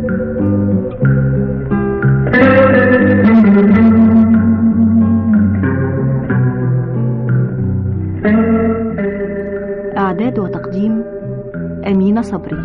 إعداد وتقديم أمينة صبري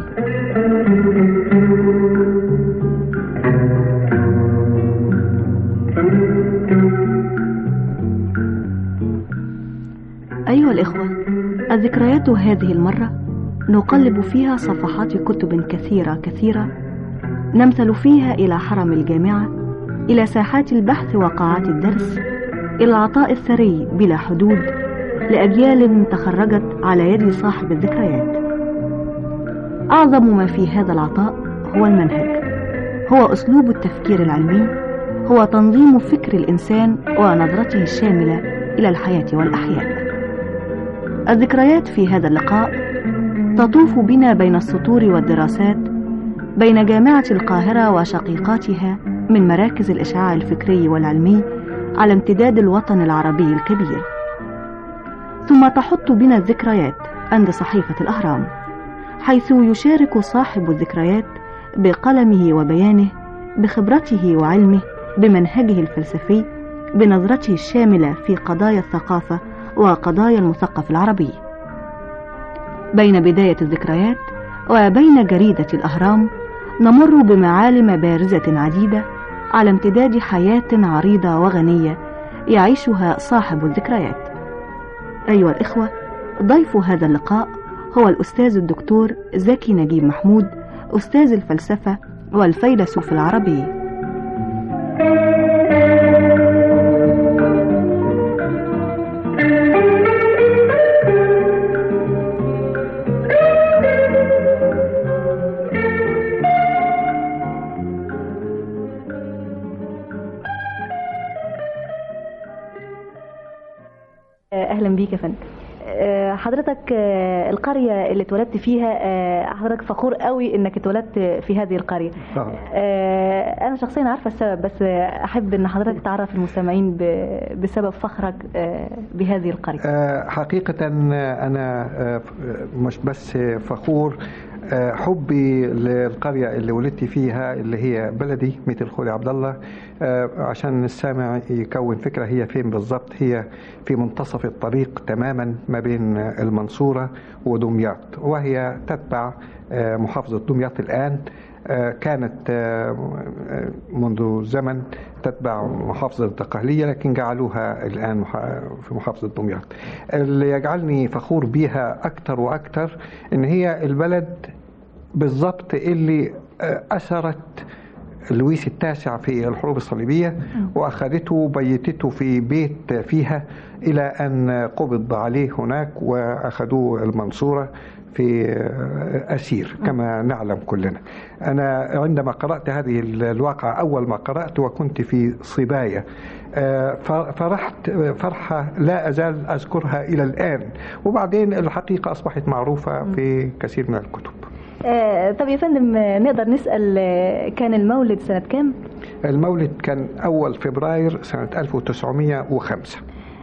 أيها الإخوة الذكريات هذه المرة نقلب فيها صفحات كتب كثيرة كثيرة نمثل فيها إلى حرم الجامعة إلى ساحات البحث وقاعات الدرس إلى العطاء الثري بلا حدود لأجيال تخرجت على يد صاحب الذكريات أعظم ما في هذا العطاء هو المنهج هو أسلوب التفكير العلمي هو تنظيم فكر الإنسان ونظرته الشاملة إلى الحياة والأحياء الذكريات في هذا اللقاء تطوف بنا بين السطور والدراسات بين جامعة القاهرة وشقيقاتها من مراكز الإشعاع الفكري والعلمي على امتداد الوطن العربي الكبير ثم تحط بنا الذكريات عند صحيفة الأهرام حيث يشارك صاحب الذكريات بقلمه وبيانه بخبرته وعلمه بمنهجه الفلسفي بنظرته الشاملة في قضايا الثقافة وقضايا المثقف العربي بين بداية الذكريات وبين جريدة الأهرام نمر بمعالم بارزة عديدة على امتداد حياة عريضة وغنية يعيشها صاحب الذكريات أيها الإخوة ضيف هذا اللقاء هو الأستاذ الدكتور زكي نجيب محمود أستاذ الفلسفة والفيلسوف العربي اهلا بيك يا فندم آه، حضرتك آه، القرية اللي اتولدت فيها آه، حضرتك فخور قوي انك اتولدت في هذه القرية طبعا. آه، انا شخصيا عارفة السبب بس آه، احب ان حضرتك تعرف المستمعين ب- بسبب فخرك آه، بهذه القرية آه، حقيقة أنا آه، مش بس فخور آه، حبي للقرية اللي ولدت فيها اللي هي بلدي مثل خولي عبد الله آه، عشان السامع يكون فكرة هي فين بالضبط هي في منتصف الطريق تماما ما بين المنصورة ودمياط وهي تتبع آه، محافظة دمياط الآن آه، كانت آه، آه، منذ زمن تتبع محافظة الدقهلية لكن جعلوها الآن مح- في محافظة دمياط اللي يجعلني فخور بيها أكثر وأكثر إن هي البلد بالضبط اللي آه، أثرت لويس التاسع في الحروب الصليبية وأخذته وبيتته في بيت فيها إلى أن قبض عليه هناك وأخذوه المنصورة في آه، أسير كما نعلم كلنا أنا عندما قرأت هذه الواقعة أول ما قرأت وكنت في صبايا آه، ف- فرحت فرحة لا أزال أذكرها إلى الآن وبعدين الحقيقة أصبحت معروفة في كثير من الكتب آه، طب يا فندم آه، نقدر نسأل آه، كان المولد سنة كام؟ المولد كان أول فبراير سنة 1905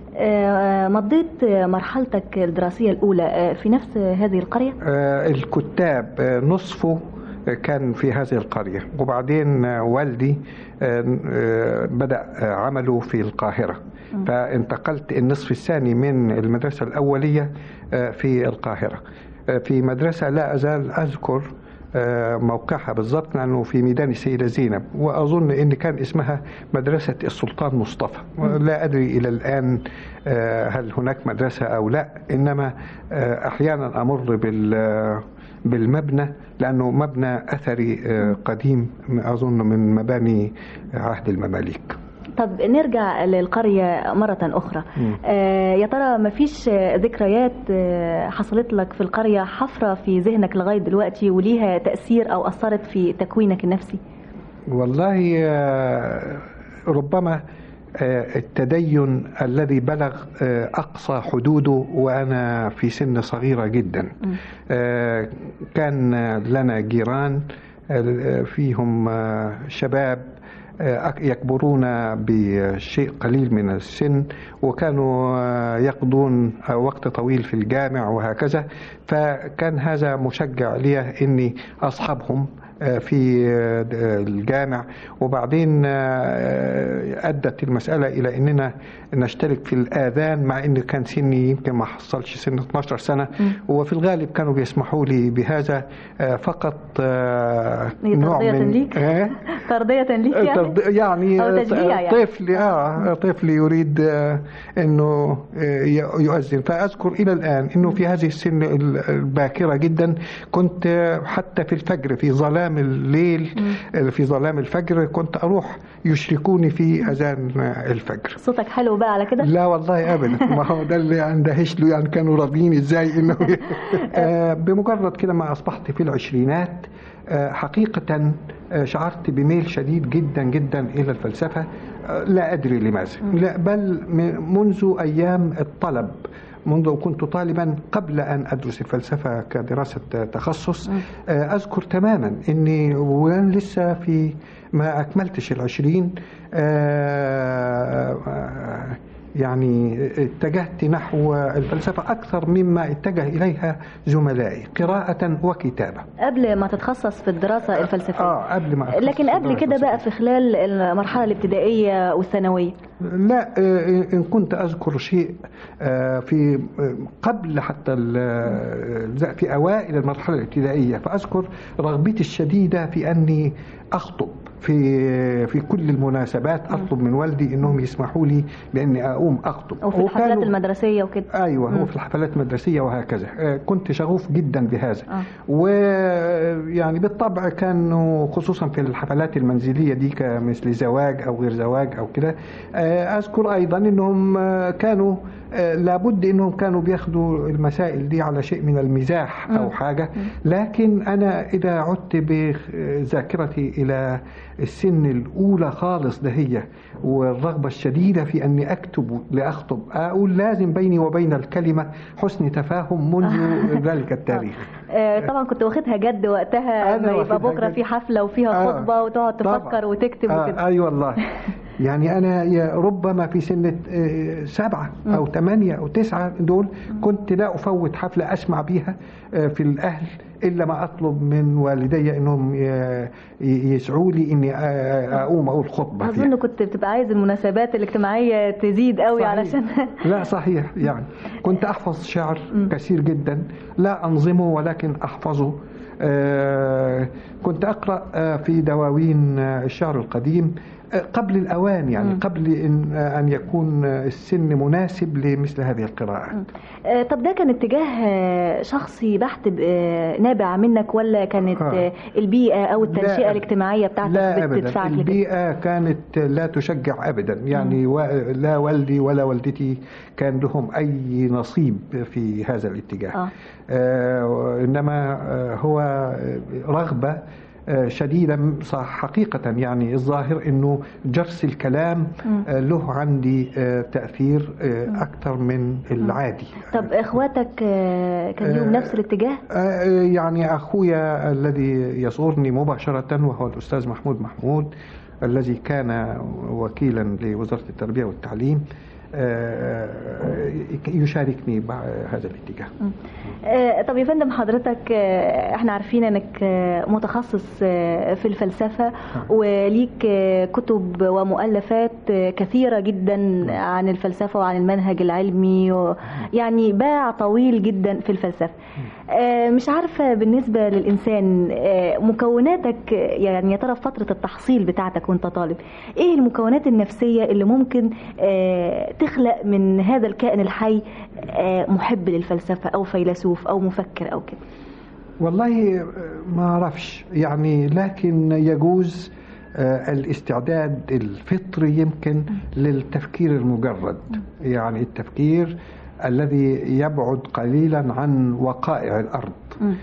آه، مضيت آه، مرحلتك الدراسية الأولى آه، في نفس هذه القرية؟ آه، الكتاب آه، نصفه آه، كان في هذه القرية وبعدين آه، والدي آه، آه، بدأ آه، عمله في القاهرة فانتقلت النصف الثاني من المدرسة الأولية آه، في القاهرة آه، في مدرسة لا أزال أذكر آه، موقعها بالضبط لأنه في ميدان السيدة زينب وأظن أن كان اسمها مدرسة السلطان مصطفى لا أدري إلى الآن آه، هل هناك مدرسة أو لا إنما آه، أحيانا أمر بال بالمبنى لأنه مبنى أثري آه، قديم أظن من مباني عهد المماليك طب نرجع للقرية مرة أخرى مم. آه يا ترى ما فيش آه، ذكريات آه حصلت لك في القرية حفرة في ذهنك لغاية دلوقتي وليها تأثير أو أثرت في تكوينك النفسي والله آه، ربما آه، التدين الذي بلغ آه، أقصى حدوده وأنا في سن صغيرة جدا آه، كان لنا جيران آه، فيهم آه، شباب آه، يكبرون بشيء قليل من السن وكانوا آه، يقضون آه، وقت طويل في الجامع وهكذا فكان هذا مشجع لي اني اصحبهم آه، في آه، الجامع وبعدين آه، أدت المسألة إلى أننا نشترك في الآذان مع أن كان سني يمكن ما حصلش سن 12 سنة وفي الغالب كانوا بيسمحوا لي بهذا آه، فقط آه، هي نوع ترضية من ليك؟ آه، ترضية ليك يعني ترض- يعني أو تشجيع يعني. طفل اه طفل يريد آه، انه آه، ي- يؤذن فاذكر الى الان انه في هذه السن ال- الباكره جدا كنت آه، حتى في الفجر في ظلام الليل آه، في ظلام الفجر كنت اروح يشركوني في اذان آه، الفجر صوتك حلو بقى على كده لا والله ابدا ما هو ده اللي اندهش له يعني كانوا راضيين ازاي انه آه، بمجرد كده ما اصبحت في العشرينات آه، حقيقة آه، شعرت بميل شديد جدا جدا إلى الفلسفة آه، لا أدري لماذا لا بل م- منذ أيام الطلب منذ كنت طالبا قبل أن أدرس الفلسفة كدراسة تخصص آه، أذكر تماما أني وأنا لسه في ما أكملتش العشرين آه، آه، يعني اتجهت نحو الفلسفة أكثر مما اتجه إليها زملائي قراءة وكتابة قبل ما تتخصص في الدراسة الفلسفية آه قبل ما أتخصص لكن في قبل الدراسة كده بقى الفلسفية. في خلال المرحلة الابتدائية والثانوية لا آه، إن كنت أذكر شيء آه، في آه، قبل حتى ال- في أوائل المرحلة الابتدائية فأذكر رغبتي الشديدة في أني أخطب في في كل المناسبات أطلب من والدي أنهم يسمحوا لي بأني أقوم أخطب أو في الحفلات وكانوا- المدرسية وكده ايوه هو في الحفلات المدرسيه وهكذا آه، كنت شغوف جدا بهذا آه. ويعني بالطبع كانوا خصوصا في الحفلات المنزليه دي كمثل زواج او غير زواج او كده آه، اذكر ايضا انهم آه، كانوا آه، لابد انهم كانوا بياخدوا المسائل دي على شيء من المزاح او حاجه لكن انا اذا عدت بذاكرتي الى السن الاولى خالص دهيه والرغبه الشديده في اني اكتب لاخطب اقول لازم بيني وبين الكلمه حسن تفاهم منذ ذلك التاريخ آه، طبعا كنت واخدها جد وقتها أنا ما يبقى واخدها بكرة جد. في حفلة وفيها آه، خطبة وتقعد طبعاً. تفكر وتكتب آه وكده اي والله يعني انا يا ربما في سنه آه، سبعه او ثمانيه او تسعه دول كنت لا افوت حفله اسمع بيها آه، في الاهل الا ما اطلب من والدي انهم ي- ي- يسعوا لي اني آه، اقوم اقول خطبه فيها. أظن كنت بتبقى عايز المناسبات الاجتماعية تزيد قوي صحيح. علشان لا صحيح يعني كنت احفظ شعر كثير جدا لا انظمه ولكن احفظه آه كنت اقرا آه في دواوين آه الشعر القديم آه قبل الاوان يعني قبل إن, آه ان يكون آه السن مناسب لمثل هذه القراءات آه، طب ده كان اتجاه آه، شخصي بحت ب- آه، نابع منك ولا كانت آه. آه، البيئة أو التنشئة لا، الاجتماعية بتاعتك لا بتدفعك ابدا لكده؟ البيئه كانت لا تشجع ابدا يعني و- لا والدي ولا والدتي كان لهم اي نصيب في هذا الاتجاه آه. آه انما آه هو رغبه آه، شديدة صح حقيقة يعني الظاهر انه جرس الكلام آه، له عندي آه، تأثير آه، أكثر من العادي طب إخواتك آه، كان لهم آه، نفس الاتجاه؟ آه، يعني أخويا الذي يزورني مباشرة وهو الأستاذ محمود محمود الذي كان وكيلا لوزارة التربية والتعليم آه، يشاركني مع هذا الاتجاه آه، طب يا فندم حضرتك آه، احنا عارفين انك آه، متخصص آه، في الفلسفة وليك آه، كتب ومؤلفات آه، كثيرة جدا عن الفلسفة وعن المنهج العلمي و- يعني باع طويل جدا في الفلسفة آه، مش عارفة بالنسبة للإنسان آه، مكوناتك آه، يعني يا ترى في فترة التحصيل بتاعتك وانت طالب ايه المكونات النفسية اللي ممكن آه، تخلق من هذا الكائن الحي آه، محب للفلسفة أو فيلسوف أو مفكر أو كده والله ما اعرفش يعني لكن يجوز آه، الاستعداد الفطري يمكن للتفكير المجرد يعني التفكير الذي يبعد قليلا عن وقائع الارض مم.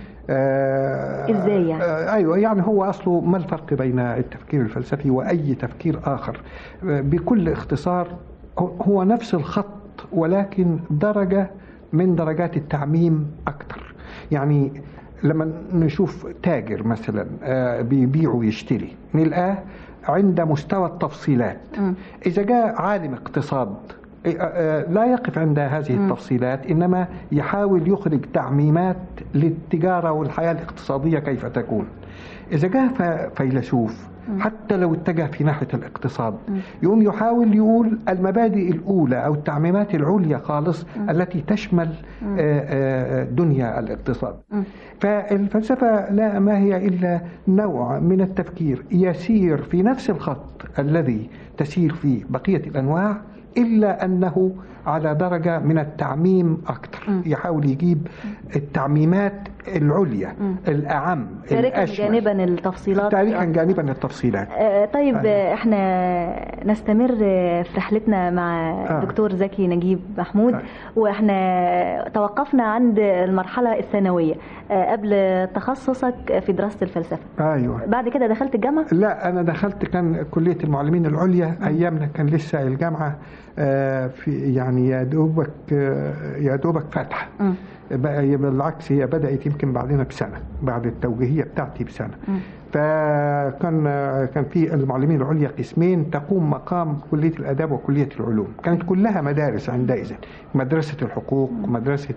آه، إزاي يعني؟ آه، ايوه يعني هو اصله ما الفرق بين التفكير الفلسفي واي تفكير اخر آه، بكل اختصار هو- هو نفس الخط ولكن درجه من درجات التعميم اكثر يعني لما نشوف تاجر مثلا آه، بيبيع ويشتري نلقاه عند مستوى التفصيلات مم. إذا جاء عالم اقتصاد لا يقف عند هذه التفصيلات إنما يحاول يخرج تعميمات للتجارة والحياة الاقتصادية كيف تكون إذا جاء فيلسوف حتى لو اتجه في ناحية الاقتصاد يقوم يحاول يقول المبادئ الأولى أو التعميمات العليا خالص التي تشمل دنيا الاقتصاد فالفلسفة لا ما هي إلا نوع من التفكير يسير في نفس الخط الذي تسير فيه بقية الأنواع إلا أنه على درجة من التعميم أكثر م. يحاول يجيب التعميمات العليا م. الأعم تاركا جانبا التفصيلات تاركا جانبا التفصيلات آه طيب آه. احنا نستمر في رحلتنا مع آه. الدكتور زكي نجيب محمود آه. واحنا توقفنا عند المرحلة الثانوية آه قبل تخصصك في دراسة الفلسفة أيوة بعد كده دخلت الجامعة؟ لا أنا دخلت كان كلية المعلمين العليا أيامنا كان لسه الجامعة في يعني يا دوبك يا دوبك فاتحه بقى بالعكس هي بدات يمكن بعدنا بسنه بعد التوجيهيه بتاعتي بسنه م. فكان كان في المعلمين العليا قسمين تقوم مقام كليه الاداب وكليه العلوم كانت كلها مدارس عندئذ مدرسه الحقوق م. مدرسه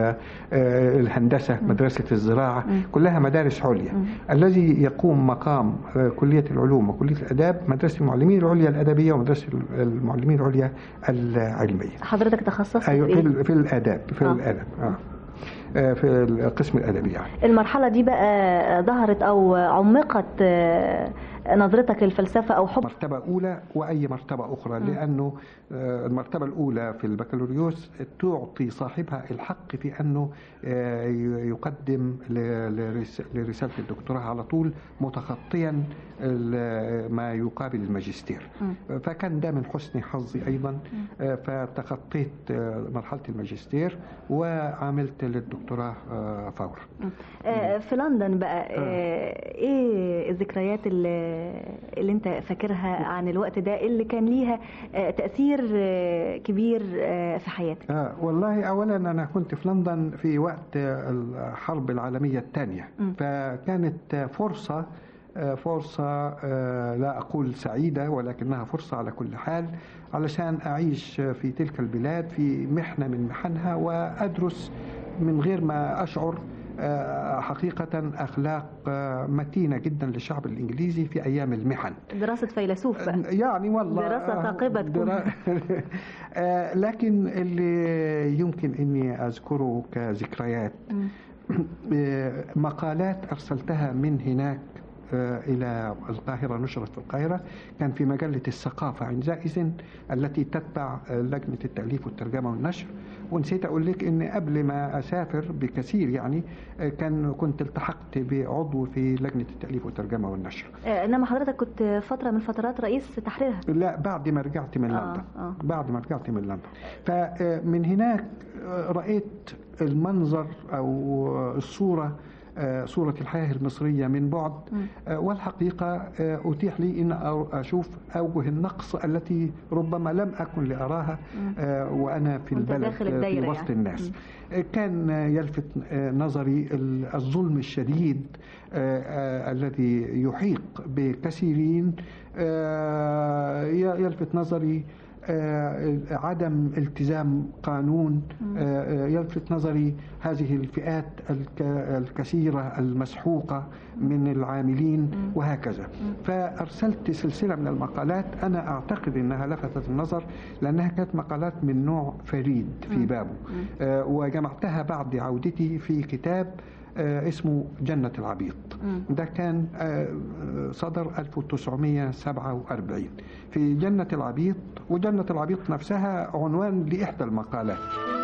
الهندسه م. مدرسه الزراعه كلها مدارس عليا الذي يقوم مقام كليه العلوم وكليه الاداب مدرسه المعلمين العليا الادبيه ومدرسه المعلمين العليا العلميه حضرتك تخصصت ايوه في, في الاداب في آه. الادب آه. في القسم الادبي يعني. المرحله دي بقى ظهرت او عمقت نظرتك للفلسفه او حب مرتبه اولى واي مرتبه اخرى م. لانه المرتبه الاولى في البكالوريوس تعطي صاحبها الحق في انه يقدم لرساله الدكتوراه على طول متخطيا ما يقابل الماجستير م. فكان ده من حسن حظي ايضا فتخطيت مرحله الماجستير وعملت للدكتوراه فورا في لندن بقى ايه الذكريات اللي اللي انت فاكرها عن الوقت ده اللي كان ليها تأثير كبير في حياتك آه والله أولا أنا كنت في لندن في وقت الحرب العالمية الثانية فكانت فرصة فرصة لا أقول سعيدة ولكنها فرصة على كل حال علشان أعيش في تلك البلاد في محنة من محنها وأدرس من غير ما أشعر حقيقة أخلاق متينة جدا للشعب الإنجليزي في أيام المحن دراسة فيلسوف بقى يعني والله دراسة ثاقبة درا... لكن اللي يمكن أني أذكره كذكريات مقالات أرسلتها من هناك إلى القاهرة نشرت في القاهرة كان في مجلة الثقافة عندئذ التي تتبع لجنة التأليف والترجمة والنشر ونسيت أقول لك إن قبل ما أسافر بكثير يعني كان كنت التحقت بعضو في لجنة التأليف والترجمة والنشر إنما حضرتك كنت فترة من فترات رئيس تحريرها لا بعد ما رجعت من لندن آه آه. بعد ما رجعت من لندن فمن هناك رأيت المنظر أو الصورة صورة الحياة المصرية من بعد والحقيقة أتيح لي أن أشوف أوجه النقص التي ربما لم أكن لأراها وأنا في البلد في وسط يعني. الناس كان يلفت نظري الظلم الشديد الذي يحيق بكثيرين يلفت نظري عدم التزام قانون يلفت نظري هذه الفئات الكثيرة المسحوقة من العاملين وهكذا فأرسلت سلسلة من المقالات أنا أعتقد أنها لفتت النظر لأنها كانت مقالات من نوع فريد في بابه وجمعتها بعد عودتي في كتاب اسمه جنة العبيط ده كان صدر 1947 في جنة العبيط وجنة العبيط نفسها عنوان لإحدى المقالات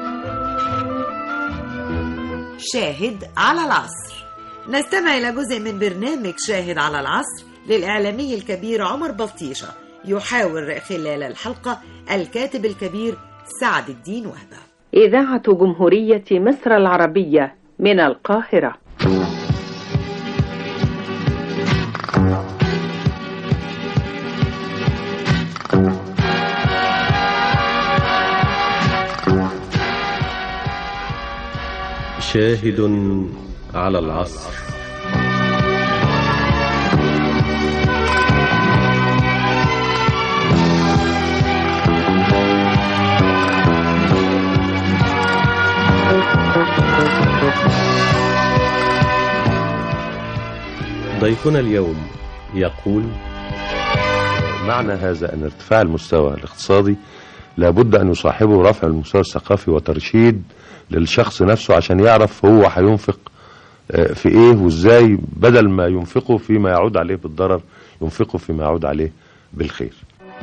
شاهد على العصر نستمع إلى جزء من برنامج شاهد على العصر للإعلامي الكبير عمر بلطيشة يحاور خلال الحلقة الكاتب الكبير سعد الدين وهبة إذاعة جمهورية مصر العربية من القاهرة شاهد على العصر ضيفنا اليوم يقول معنى هذا أن ارتفاع المستوى الاقتصادي لابد أن يصاحبه رفع المستوى الثقافي وترشيد للشخص نفسه عشان يعرف هو هينفق آه، في ايه وازاي بدل ما ينفقه فيما يعود عليه بالضرر ينفقه فيما يعود عليه بالخير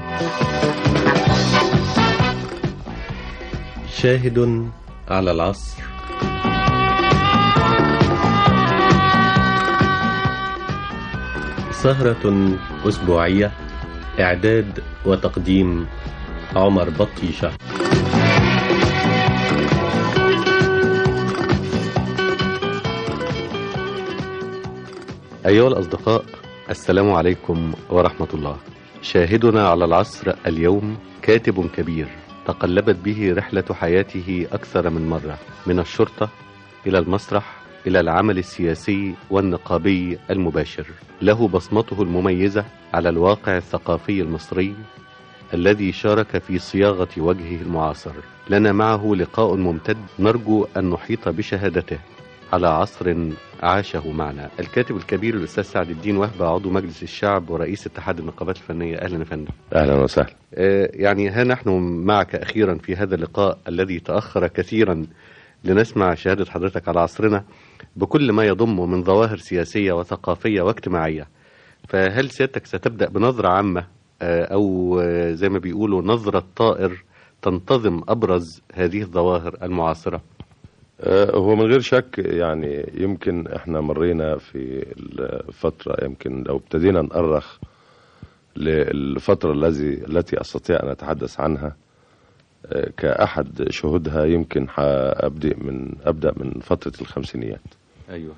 شاهد على العصر سهرة أسبوعية إعداد وتقديم عمر بطيشة أيها الأصدقاء السلام عليكم ورحمة الله شاهدنا على العصر اليوم كاتب كبير تقلبت به رحلة حياته أكثر من مرة من الشرطة إلى المسرح إلى العمل السياسي والنقابي المباشر له بصمته المميزة على الواقع الثقافي المصري الذي شارك في صياغة وجهه المعاصر لنا معه لقاء ممتد نرجو أن نحيط بشهادته على عصر عاشه معنا الكاتب الكبير الأستاذ سعد الدين وهبة عضو مجلس الشعب ورئيس اتحاد النقابات الفنية أهلا يا فندم أهلا وسهلا آه، يعني ها نحن معك أخيرا في هذا اللقاء الذي تأخر كثيرا لنسمع شهادة حضرتك على عصرنا بكل ما يضم من ظواهر سياسية وثقافية واجتماعية فهل سيادتك ستبدأ بنظرة عامة آه، أو آه، زي ما بيقولوا نظرة طائر تنتظم أبرز هذه الظواهر المعاصرة آه، هو من غير شك يعني يمكن احنا مرينا في الفترة يمكن لو ابتدينا نأرخ للفترة الذي التي استطيع ان اتحدث عنها آه، كأحد شهودها يمكن أبدأ من أبدأ من فترة الخمسينيات أيوة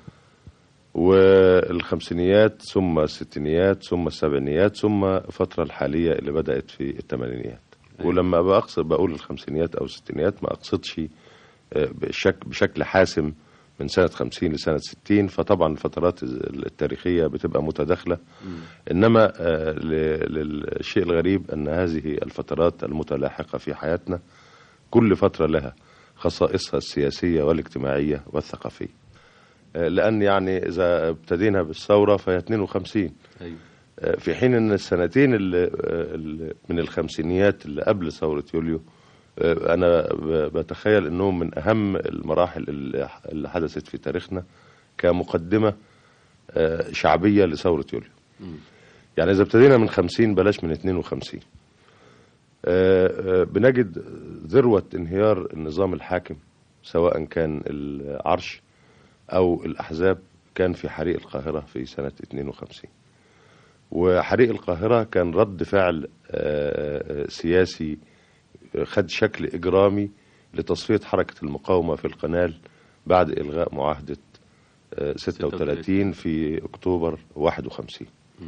والخمسينيات ثم الستينيات ثم السبعينيات ثم الفترة الحالية اللي بدأت في الثمانينيات ولما بقصد بقول الخمسينيات أو الستينيات ما أقصدش آه، بشك بشكل حاسم من سنة 50 لسنة 60 فطبعا الفترات التاريخية بتبقى متداخلة إنما آه، ل- للشيء الغريب أن هذه الفترات المتلاحقة في حياتنا كل فترة لها خصائصها السياسية والاجتماعية والثقافية آه، لأن يعني إذا ابتدينا بالثورة فهي 52 أيوة آه، في حين ان السنتين اللي آه، اللي من الخمسينيات اللي قبل ثورة يوليو آه، انا ب- بتخيل انهم من اهم المراحل اللي اللي حدثت في تاريخنا كمقدمة آه، شعبية لثورة يوليو يعني اذا ابتدينا من 50 بلاش من 52 آه، آه، بنجد ذروة انهيار النظام الحاكم سواء كان العرش او الاحزاب كان في حريق القاهرة في سنة 52 وحريق القاهرة كان رد فعل آه، آه، سياسي آه، خد شكل إجرامي لتصفية حركة المقاومة في القنال بعد إلغاء معاهدة آه، 36 في أكتوبر 51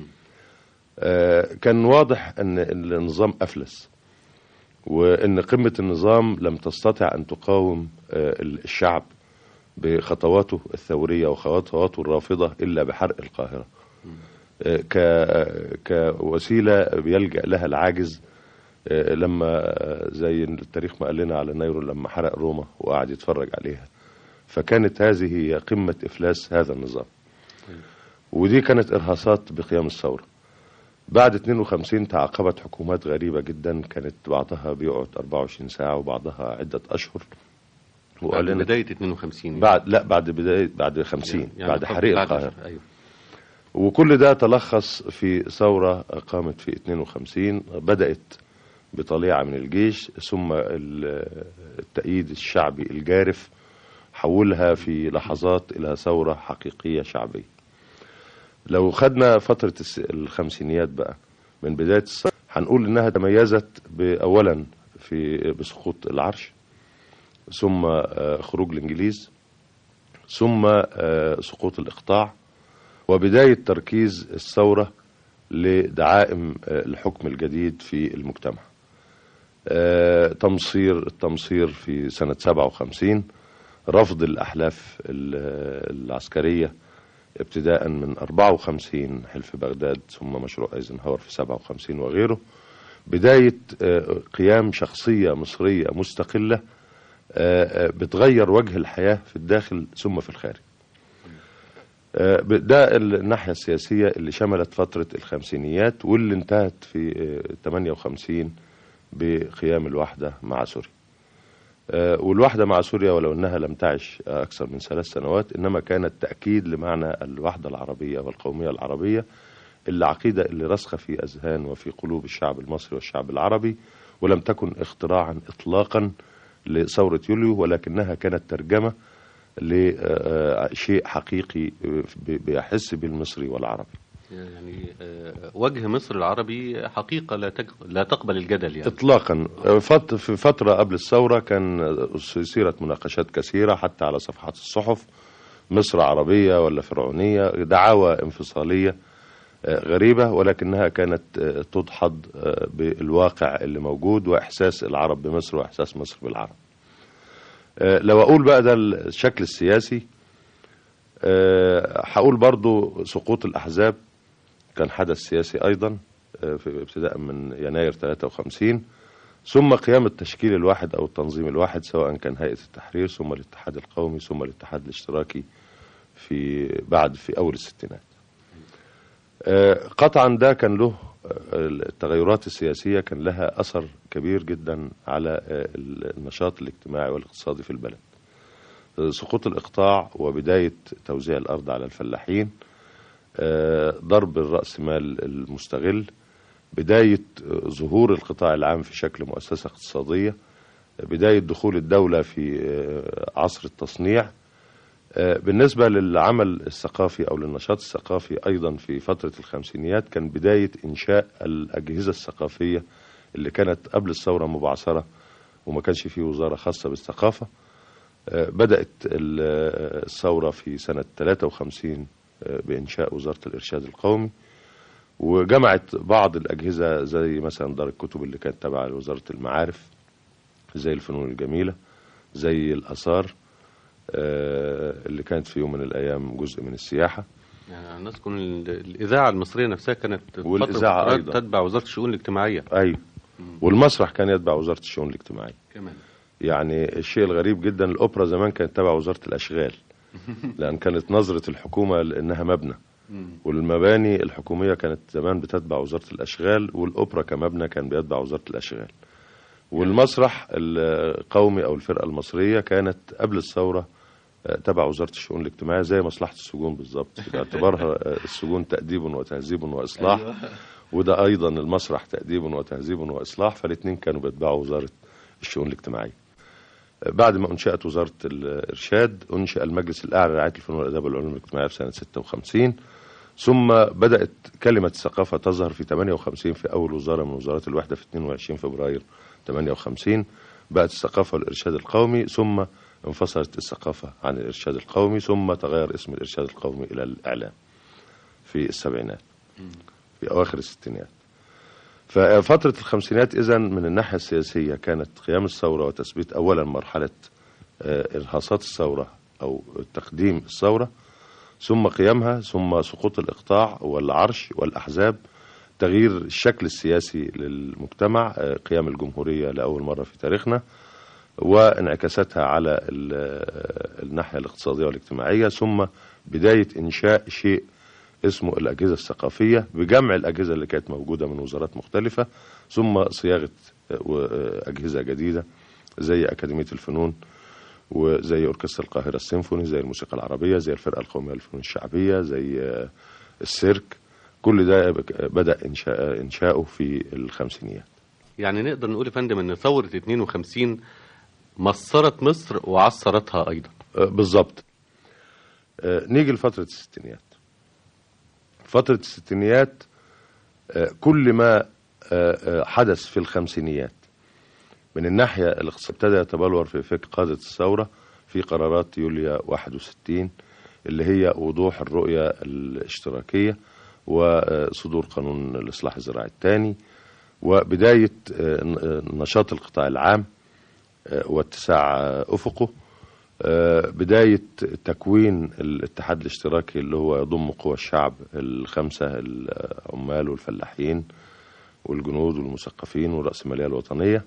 آه، كان واضح أن النظام أفلس وأن قمة النظام لم تستطع أن تقاوم آه، الشعب بخطواته الثورية وخطواته الرافضة إلا بحرق القاهرة ك كوسيله بيلجا لها العاجز آه، لما آه، زي التاريخ ما قال لنا على نيرو لما حرق روما وقعد يتفرج عليها فكانت هذه هي قمه افلاس هذا النظام ودي كانت ارهاصات بقيام الثوره بعد 52 تعاقبت حكومات غريبه جدا كانت بعضها بيقعد 24 ساعه وبعضها عده اشهر بعد وقال لنا بداية 52 بعد لا بعد بدايه بعد 50 يعني بعد قبل- حريق بعد- القاهره أيوة وكل ده تلخص في ثورة قامت في 52 بدأت بطليعة من الجيش ثم ال- التأييد الشعبي الجارف حولها في لحظات إلى ثورة حقيقية شعبية لو خدنا فترة الس- الخمسينيات بقى من بداية الثورة هنقول إنها تميزت أولا في بسقوط العرش ثم آه، خروج الإنجليز ثم آه، سقوط الإقطاع وبداية تركيز الثورة لدعائم آه، الحكم الجديد في المجتمع آه، تمصير التمصير في سنة 57 رفض الأحلاف ال- العسكرية ابتداء من 54 حلف بغداد ثم مشروع ايزنهاور في 57 وغيره بداية آه، قيام شخصية مصرية مستقلة آه، آه، بتغير وجه الحياة في الداخل ثم في الخارج آه، ب- ده الناحية السياسية اللي شملت فترة الخمسينيات واللي انتهت في آه، 58 بقيام الوحدة مع سوريا آه، والوحدة مع سوريا ولو أنها لم تعش أكثر من ثلاث سنوات إنما كانت تأكيد لمعنى الوحدة العربية والقومية العربية العقيدة اللي رسخة في أذهان وفي قلوب الشعب المصري والشعب العربي ولم تكن اختراعا إطلاقا لثورة يوليو ولكنها كانت ترجمة لشيء حقيقي ب- بيحس بالمصري والعربي يعني آه، وجه مصر العربي حقيقة لا تق- لا تقبل الجدل يعني اطلاقا فت- في فتره قبل الثوره كان سيرت مناقشات كثيره حتى على صفحات الصحف مصر عربيه ولا فرعونيه دعاوى انفصاليه آه، غريبه ولكنها كانت آه، تدحض آه، بالواقع اللي موجود واحساس العرب بمصر واحساس مصر بالعرب آه، لو اقول بقى ده الشكل السياسي آه، هقول برضو سقوط الاحزاب كان حدث سياسي ايضا آه، في ابتداء من يناير 53 ثم قيام التشكيل الواحد او التنظيم الواحد سواء كان هيئه التحرير ثم الاتحاد القومي ثم الاتحاد الاشتراكي في بعد في اول الستينات. آه، قطعا ده كان له آه، التغيرات السياسيه كان لها اثر كبير جدا على آه، النشاط الاجتماعي والاقتصادي في البلد. آه، سقوط الاقطاع وبدايه توزيع الارض على الفلاحين آه، ضرب الرأسمال المستغل بداية آه، ظهور القطاع العام في شكل مؤسسة اقتصادية بداية دخول الدولة في آه، عصر التصنيع آه، بالنسبة للعمل الثقافي أو للنشاط الثقافي أيضا في فترة الخمسينيات كان بداية إنشاء الأجهزة الثقافية اللي كانت قبل الثورة مبعثرة وما كانش فيه وزارة خاصة بالثقافة آه، بدأت ال- آه، الثورة في سنة 53 آه، بإنشاء وزارة الإرشاد القومي وجمعت بعض الأجهزة زي مثلا دار الكتب اللي كانت تابعة لوزارة المعارف زي الفنون الجميلة زي الآثار آه، اللي كانت في يوم من الأيام جزء من السياحة يعني نذكر ال- الإذاعة المصرية نفسها كانت في والإذاعة فترة أيضا. تتبع وزارة الشؤون الاجتماعية أيوة والمسرح كان يتبع وزارة الشؤون الاجتماعية كمان يعني الشيء الغريب جدا الأوبرا زمان كانت تبع وزارة الأشغال لأن كانت نظرة الحكومة لأنها مبنى والمباني الحكومية كانت زمان بتتبع وزارة الأشغال والأوبرا كمبنى كان بيتبع وزارة الأشغال والمسرح القومي أو الفرقة المصرية كانت قبل الثورة آه، تبع وزارة الشؤون الاجتماعية زي مصلحة السجون بالظبط باعتبارها آه، السجون تأديب وتهذيب وإصلاح وده أيضا المسرح تأديب وتهذيب وإصلاح فالاثنين كانوا بيتبعوا وزارة الشؤون الاجتماعية بعد ما أنشأت وزارة الإرشاد أنشأ المجلس الأعلى لرعاية الفنون والآداب والعلوم الاجتماعية في سنة 56 ثم بدأت كلمة الثقافة تظهر في 58 في أول وزارة من وزارات الوحدة في 22 فبراير 58 بقت الثقافة والإرشاد القومي ثم انفصلت الثقافة عن الإرشاد القومي ثم تغير اسم الإرشاد القومي إلى الإعلام في السبعينات في أواخر الستينات ففترة الخمسينات إذن من الناحية السياسية كانت قيام الثورة وتثبيت أولا مرحلة آه، إرهاصات الثورة أو تقديم الثورة ثم قيامها ثم سقوط الإقطاع والعرش والأحزاب تغيير الشكل السياسي للمجتمع آه، قيام الجمهورية لأول مرة في تاريخنا وانعكاساتها على ال- آه، الناحية الاقتصادية والاجتماعية ثم بداية إنشاء شيء اسمه الأجهزة الثقافية بجمع الأجهزة اللي كانت موجودة من وزارات مختلفة ثم صياغة آه، و- آه، أجهزة جديدة زي أكاديمية الفنون وزي أوركسترا القاهرة السيمفوني زي الموسيقى العربية زي الفرقة القومية للفنون الشعبية زي آه، السيرك كل ده بك- بدأ إنشاء إنشاؤه في الخمسينيات يعني نقدر نقول يا فندم ان ثورة 52 مصرت مصر وعصرتها ايضا آه، بالظبط آه، نيجي لفترة الستينيات فترة الستينيات آه، كل ما آه، آه، حدث في الخمسينيات من الناحية الاقتصادية ابتدى يتبلور في فكر قادة الثورة في قرارات يوليو 61 اللي هي وضوح الرؤية الاشتراكية وصدور قانون الإصلاح الزراعي الثاني وبداية آه، ن- نشاط القطاع العام آه، واتساع آه، أفقه آه، بداية تكوين الاتحاد الاشتراكي اللي هو يضم قوى الشعب الخمسة العمال والفلاحين والجنود والمثقفين والرأسمالية الوطنية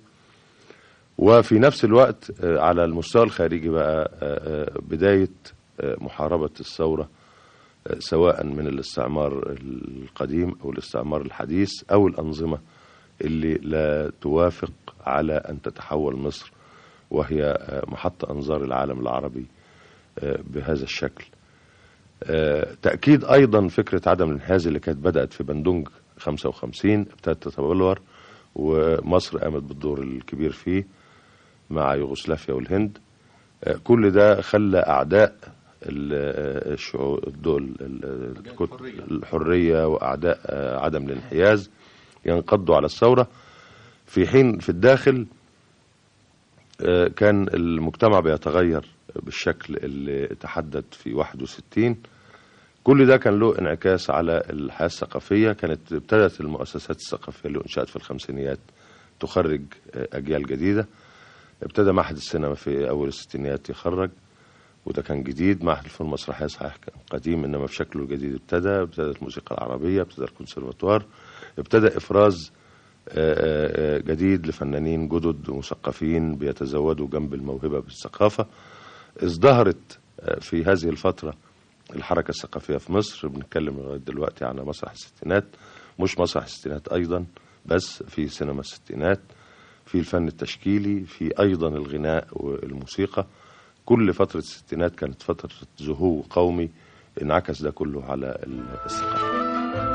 وفي نفس الوقت آه، على المستوى الخارجي بقى آه، آه، بداية آه، محاربة الثورة آه، سواء من الاستعمار القديم أو الاستعمار الحديث أو الأنظمة اللي لا توافق على أن تتحول مصر وهي آه، محط أنظار العالم العربي آه، بهذا الشكل آه، تأكيد أيضا فكرة عدم الانحياز اللي كانت بدأت في بندونج 55 ابتدت تتبلور ومصر قامت بالدور الكبير فيه مع يوغوسلافيا والهند آه، كل ده خلى أعداء ال- آه، الشعوب الدول ال- الكت- الحرية وأعداء آه، عدم الانحياز ينقضوا على الثورة في حين في الداخل آه، كان المجتمع بيتغير بالشكل اللي تحدد في 61 كل ده كان له انعكاس على الحياة الثقافية كانت ابتدت المؤسسات الثقافية اللي انشأت في الخمسينيات تخرج آه، أجيال جديدة ابتدى معهد السينما في أول الستينيات يخرج وده كان جديد معهد الفنون المسرحية صحيح كان قديم إنما في شكله الجديد ابتدى ابتدت الموسيقى العربية ابتدى الكونسرفاتوار ابتدى إفراز آه، آه، جديد لفنانين جدد مثقفين بيتزودوا جنب الموهبة بالثقافة ازدهرت آه، في هذه الفترة الحركة الثقافية في مصر بنتكلم لغاية دلوقتي عن مسرح الستينات مش مسرح الستينات أيضا بس في سينما الستينات في الفن التشكيلي في أيضا الغناء والموسيقى كل فترة الستينات كانت فترة زهو قومي انعكس ده كله على الثقافة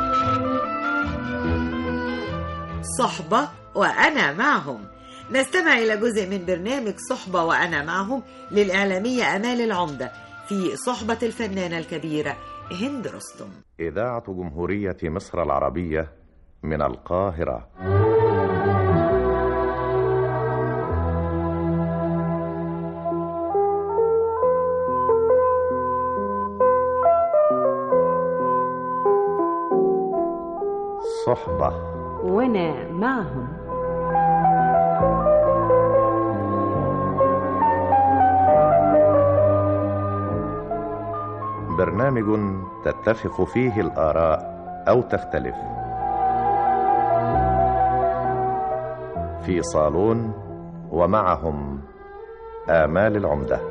صحبة وأنا معهم نستمع إلى جزء من برنامج صحبة وأنا معهم للإعلامية أمال العمدة في صحبة الفنانة الكبيرة هند رستم إذاعة جمهورية مصر العربية من القاهرة صحبة وأنا معهم برنامج تتفق فيه الآراء أو تختلف في صالون ومعهم آمال العمده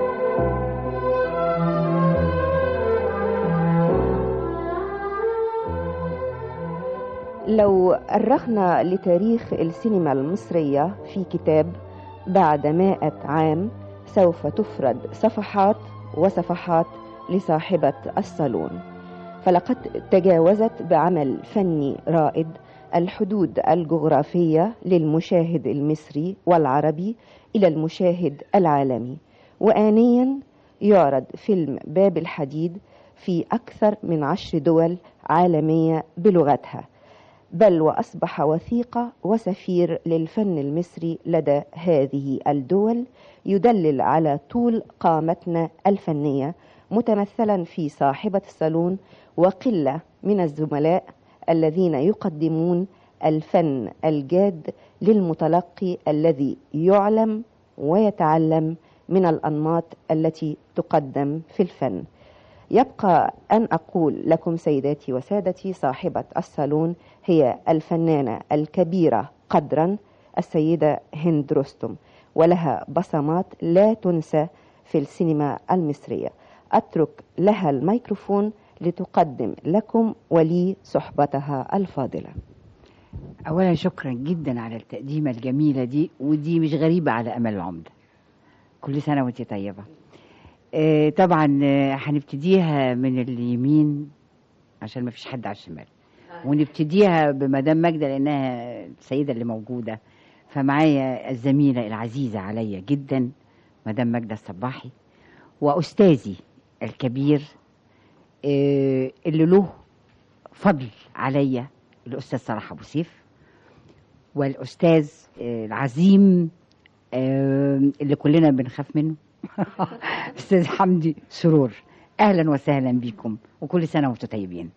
لو أرخنا لتاريخ السينما المصرية في كتاب بعد مائة عام سوف تفرد صفحات وصفحات لصاحبة الصالون فلقد تجاوزت بعمل فني رائد الحدود الجغرافية للمشاهد المصري والعربي إلى المشاهد العالمي وآنيا يعرض فيلم باب الحديد في أكثر من عشر دول عالمية بلغتها بل وأصبح وثيقة وسفير للفن المصري لدى هذه الدول يدلل على طول قامتنا الفنية متمثلا في صاحبة الصالون وقلة من الزملاء الذين يقدمون الفن الجاد للمتلقي الذي يعلم ويتعلم من الأنماط التي تقدم في الفن يبقى أن أقول لكم سيداتي وسادتي صاحبة الصالون هي الفنانة الكبيرة قدرا السيدة هند رستم ولها بصمات لا تنسى في السينما المصرية أترك لها الميكروفون لتقدم لكم ولي صحبتها الفاضلة اولا شكرا جدا على التقديمه الجميله دي ودي مش غريبه على امل العمده كل سنه وانت طيبه آه، طبعا آه، هنبتديها من اليمين عشان ما فيش حد على الشمال ونبتديها بمدام ماجدة لأنها السيدة اللي موجودة فمعايا الزميلة العزيزة عليا جدا مدام ماجدة الصباحي وأستاذي الكبير آه، اللي له فضل عليا الأستاذ صلاح أبو سيف والأستاذ آه، العظيم آه، اللي كلنا بنخاف منه أستاذ حمدي سرور أهلا وسهلا بكم وكل سنة وأنتم طيبين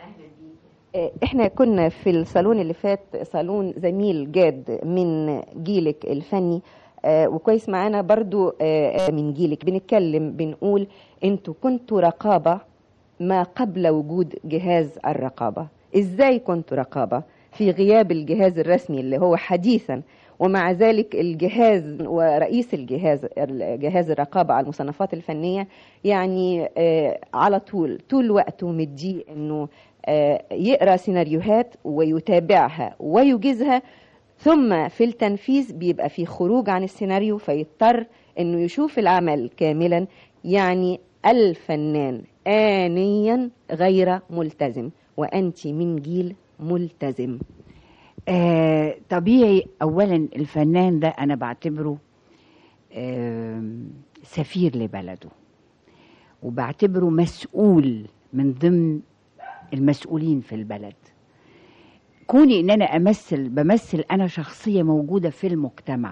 آه، احنا كنا في الصالون اللي فات صالون زميل جاد من جيلك الفني آه، وكويس معانا برضو آه، من جيلك بنتكلم بنقول انتوا كنتوا رقابة ما قبل وجود جهاز الرقابة ازاي كنتوا رقابة في غياب الجهاز الرسمي اللي هو حديثا ومع ذلك الجهاز ورئيس الجهاز جهاز الرقابة على المصنفات الفنية يعني آه، على طول طول وقته مديه انه آه، يقرا سيناريوهات ويتابعها ويجيزها ثم في التنفيذ بيبقى في خروج عن السيناريو فيضطر انه يشوف العمل كاملا يعني الفنان آنيا غير ملتزم وأنت من جيل ملتزم آه طبيعي اولا الفنان ده انا بعتبره آم، سفير لبلده وبعتبره مسؤول من ضمن المسؤولين في البلد كوني ان انا امثل بمثل انا شخصيه موجوده في المجتمع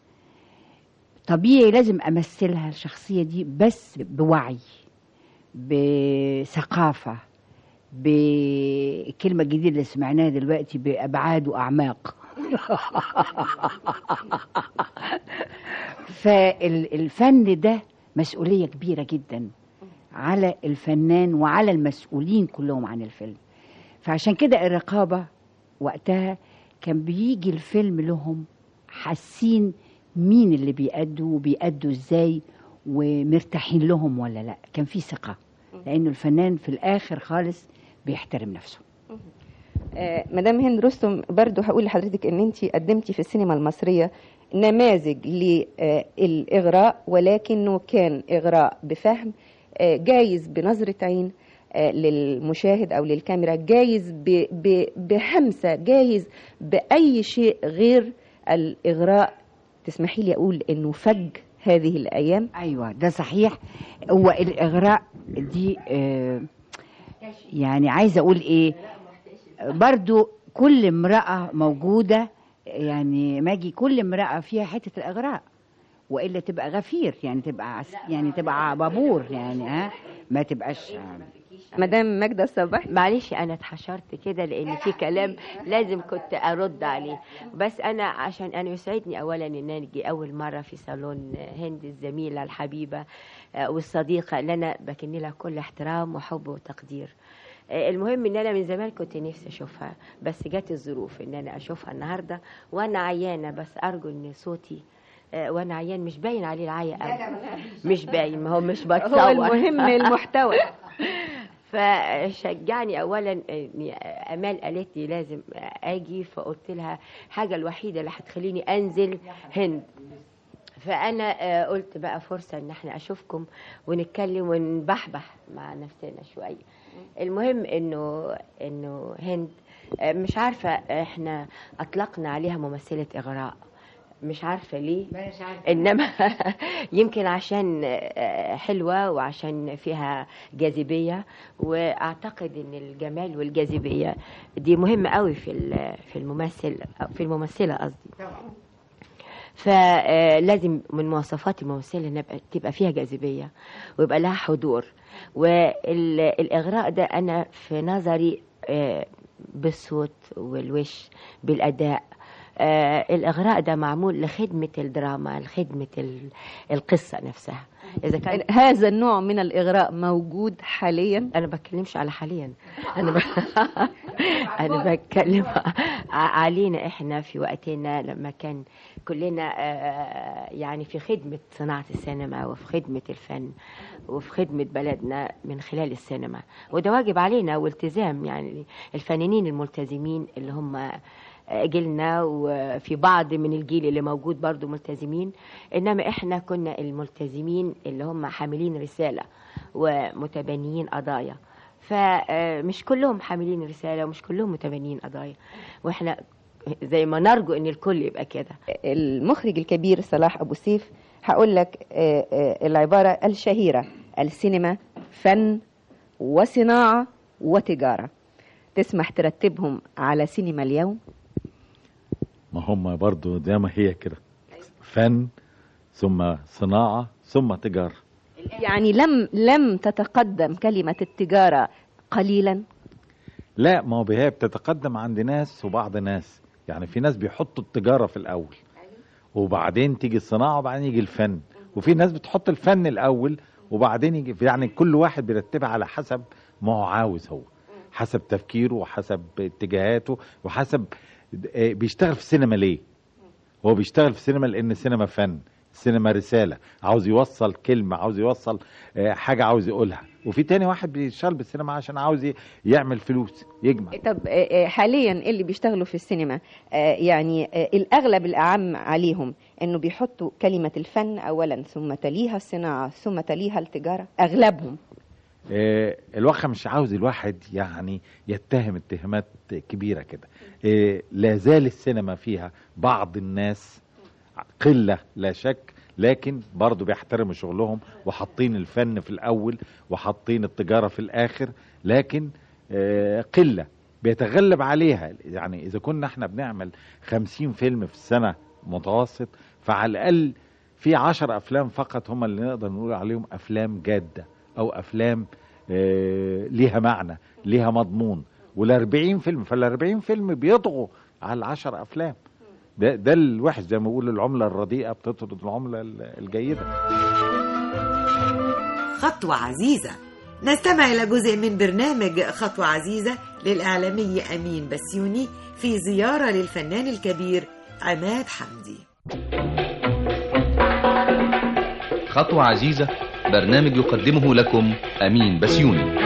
طبيعي لازم امثلها الشخصيه دي بس بوعي بثقافه بالكلمه الجديده اللي سمعناها دلوقتي بابعاد واعماق فالفن ده مسؤوليه كبيره جدا على الفنان وعلى المسؤولين كلهم عن الفيلم فعشان كده الرقابه وقتها كان بيجي الفيلم لهم حاسين مين اللي بيأدوا وبيأدوا ازاي ومرتاحين لهم ولا لا كان في ثقه لانه الفنان في الاخر خالص بيحترم نفسه آه، مدام هند رستم برضو هقول لحضرتك ان انت قدمتي في السينما المصرية نماذج للإغراء ولكنه كان إغراء بفهم آه، جايز بنظرة عين آه، للمشاهد أو للكاميرا جايز ب- ب- بهمسة جايز بأي شيء غير الإغراء تسمحي لي أقول إنه فج هذه الأيام ايوه ده صحيح هو الاغراء دي آه يعني عايزه اقول ايه برضو كل امراه موجوده يعني ماجي كل امراه فيها حته الاغراء والا تبقى غفير يعني تبقى عس يعني تبقى بابور يعني ها ما تبقاش مدام ماجدة الصباح معلش انا اتحشرت كده لان في كلام لازم كنت ارد عليه بس انا عشان انا يسعدني اولا ان انا اجي اول مره في صالون هند الزميله الحبيبه آه، والصديقه اللي انا بكن لها كل احترام وحب وتقدير آه، المهم ان انا من زمان كنت نفسي اشوفها بس جت الظروف ان انا اشوفها النهارده وانا عيانه بس ارجو ان صوتي آه، وانا عيان مش باين عليه العيا قوي مش باين ما هو مش بتصور هو المهم المحتوى فشجعني اولا إني امال قالت لي لازم اجي فقلت لها حاجه الوحيده اللي هتخليني انزل هند فانا آه، قلت بقى فرصه ان احنا اشوفكم ونتكلم ونبحبح مع نفسنا شويه المهم انه انه هند آه، مش عارفه احنا اطلقنا عليها ممثله اغراء مش عارفه ليه انما يمكن عشان آه، حلوه وعشان فيها جاذبيه واعتقد ان الجمال والجاذبيه دي مهمه قوي في ال- في الممثل في الممثله قصدي فلازم من مواصفات الممثله انها يبقى- تبقى فيها جاذبيه ويبقى لها حضور والاغراء ده انا في نظري آه، بالصوت والوش بالاداء آه الاغراء ده معمول لخدمه الدراما لخدمه ال- القصه نفسها اذا كان هذا النوع من الإغراء موجود حاليا انا بتكلمش على حاليا انا ب... انا بتكلم ع- علينا احنا في وقتنا لما كان كلنا آه، يعني في خدمه صناعه السينما وفي خدمه الفن وفي خدمه بلدنا من خلال السينما وده واجب علينا والتزام يعني الفنانين الملتزمين اللي هم جيلنا وفي بعض من الجيل اللي موجود برضو ملتزمين انما احنا كنا الملتزمين اللي هم حاملين رساله ومتبنيين قضايا فمش كلهم حاملين رساله ومش كلهم متبنيين قضايا واحنا زي ما نرجو ان الكل يبقى كده المخرج الكبير صلاح أبو سيف هقول لك آه، آه، العبارة الشهيرة السينما فن وصناعة وتجارة تسمح ترتبهم على سينما اليوم ما هم برضو زي ما هي كده فن ثم صناعة ثم تجارة يعني لم لم تتقدم كلمة التجارة قليلا لا ما هو هي بتتقدم عند ناس وبعض ناس يعني في ناس بيحطوا التجارة في الأول وبعدين تيجي الصناعة وبعدين يجي الفن وفي ناس بتحط الفن الأول وبعدين يجي يعني كل واحد بيرتبها على حسب ما هو عاوز هو حسب تفكيره وحسب اتجاهاته وحسب آه، بيشتغل في السينما ليه هو بيشتغل في السينما لان السينما فن السينما رساله عاوز يوصل كلمه عاوز يوصل آه، حاجه عاوز يقولها وفي تاني واحد بيشتغل بالسينما عشان عاوز ي- يعمل فلوس يجمع طب آه، آه، حاليا اللي بيشتغلوا في السينما آه، يعني آه، الاغلب الاعم عليهم انه بيحطوا كلمه الفن اولا ثم تليها الصناعه ثم تليها التجاره اغلبهم آه، الواقع مش عاوز الواحد يعني يتهم اتهامات كبيرة كده آه، لا زال السينما فيها بعض الناس قلة لا شك لكن برضو بيحترموا شغلهم وحاطين الفن في الأول وحاطين التجارة في الآخر لكن آه، قلة بيتغلب عليها يعني إذا كنا احنا بنعمل خمسين فيلم في السنة متوسط فعلى الأقل في عشر أفلام فقط هم اللي نقدر نقول عليهم أفلام جادة أو أفلام آه، ليها معنى ليها مضمون والأربعين فيلم فالأربعين فيلم بيطغوا على العشر أفلام ده, ده الوحش زي ما بيقول العملة الرديئة بتطرد العملة ال- الجيدة خطوة عزيزة نستمع إلى جزء من برنامج خطوة عزيزة للإعلامي أمين بسيوني في زيارة للفنان الكبير عماد حمدي خطوة عزيزة برنامج يقدمه لكم أمين بسيوني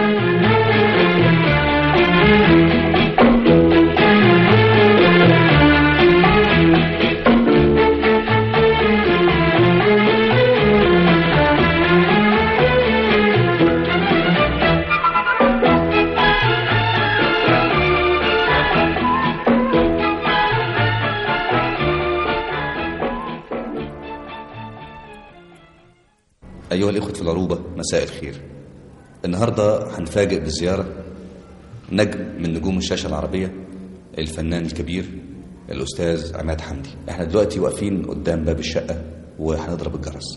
أيها الإخوة في العروبة مساء الخير النهاردة هنفاجئ بزيارة نجم من نجوم الشاشة العربية الفنان الكبير الأستاذ عماد حمدي احنا دلوقتي واقفين قدام باب الشقة وهنضرب الجرس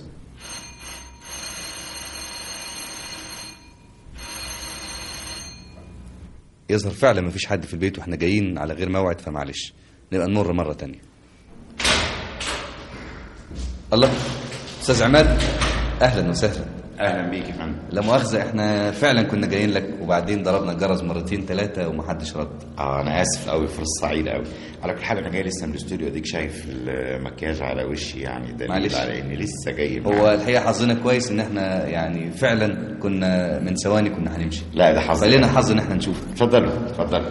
يظهر فعلا مفيش حد في البيت واحنا جايين على غير موعد فمعلش نبقى نمر مرة تانية الله أستاذ عماد أهلا وسهلا اهلا بيك يا فندم لا مؤاخذة احنا فعلا كنا جايين لك وبعدين ضربنا الجرس مرتين ثلاثة ومحدش رد اه انا اسف قوي فرصه سعيده قوي على كل حال انا جاي لسه من الاستوديو اديك شايف المكياج على وشي يعني دليل معلش. على اني لسه جاي هو الحقيقة حظنا كويس ان احنا يعني فعلا كنا من ثواني كنا هنمشي لا ده حظ فلنا حظ ان احنا نشوفك اتفضلوا اتفضلوا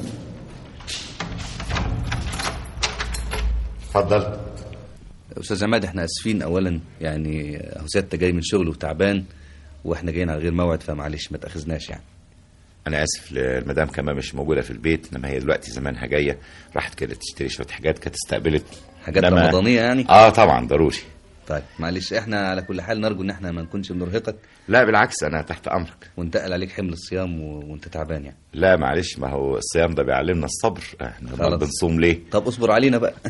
اتفضل استاذ عماد احنا اسفين اولا يعني اهو سيادتك جاي من شغل وتعبان واحنا جايين على غير موعد فمعلش ما تاخذناش يعني انا اسف المدام كمان مش موجوده في البيت انما هي دلوقتي زمانها جايه راحت كده تشتري شويه حاجات كانت استقبلت حاجات إنما- رمضانية يعني اه طبعا ضروري طيب معلش احنا على كل حال نرجو ان احنا ما نكونش بنرهقك لا بالعكس انا تحت امرك ونتقل عليك حمل الصيام و... وانت تعبان يعني لا معلش ما هو الصيام ده بيعلمنا الصبر احنا خلاص. أمال بنصوم ليه طب اصبر علينا بقى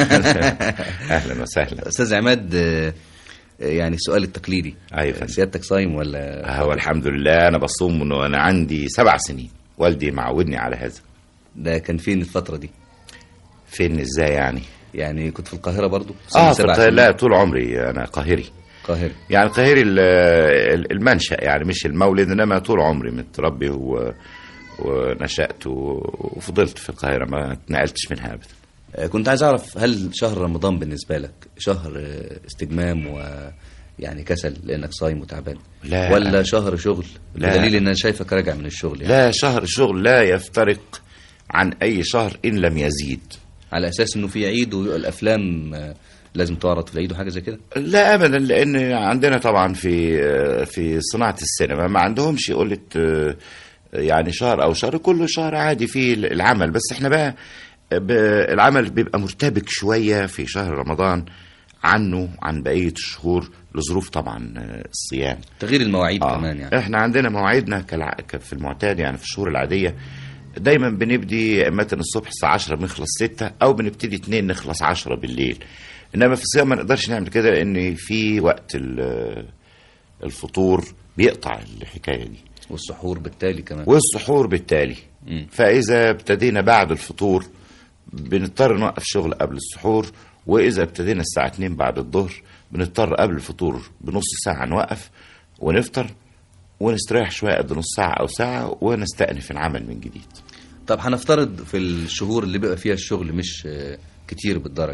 اهلا وسهلا استاذ عماد آه، آه، يعني السؤال التقليدي ايوه فندم. سيادتك صايم ولا هو الحمد لله انا بصوم من وانا عندي سبع سنين والدي معودني على هذا ده كان فين الفترة دي فين ازاي يعني يعني كنت في القاهرة برضو اه سن في سبع القاهرة سنين. لا طول عمري انا قاهري قاهري يعني قاهري ال- ال- المنشأ يعني مش المولد انما طول عمري متربي و... ونشأت و... وفضلت في القاهرة ما اتنقلتش منها ابدا آه، كنت عايز اعرف هل شهر رمضان بالنسبة لك شهر آه، استجمام و يعني كسل لانك صايم وتعبان لا. ولا شهر شغل لا. بدليل ان انا شايفك راجع من الشغل يعني لا شهر الشغل لا يفترق عن اي شهر ان لم يزيد على اساس انه في عيد والافلام آه، لازم تعرض في العيد وحاجه زي كده لا ابدا لان عندنا طبعا في في صناعه السينما ما عندهمش قله يعني شهر او شهر كل شهر عادي فيه العمل بس احنا بقى ب- العمل بيبقى مرتبك شويه في شهر رمضان عنه عن بقيه الشهور لظروف طبعا الصيام تغيير المواعيد آه. كمان يعني احنا عندنا مواعيدنا كالع... ك- في المعتاد يعني في الشهور العاديه دايما بنبدي مثلا الصبح الساعه 10 بنخلص 6 او بنبتدي 2 نخلص 10 بالليل انما في الصيام ما نقدرش نعمل كده لان في وقت ال- الفطور بيقطع الحكايه دي والسحور بالتالي كمان والسحور بالتالي مم. فاذا ابتدينا بعد الفطور بنضطر نوقف شغل قبل السحور واذا ابتدينا الساعه 2 بعد الظهر بنضطر قبل الفطور بنص ساعه نوقف ونفطر ونستريح شويه قد نص ساعه او ساعه ونستأنف العمل من جديد طب هنفترض في الشهور اللي بيبقى فيها الشغل مش آه، كتير بالدرجه دي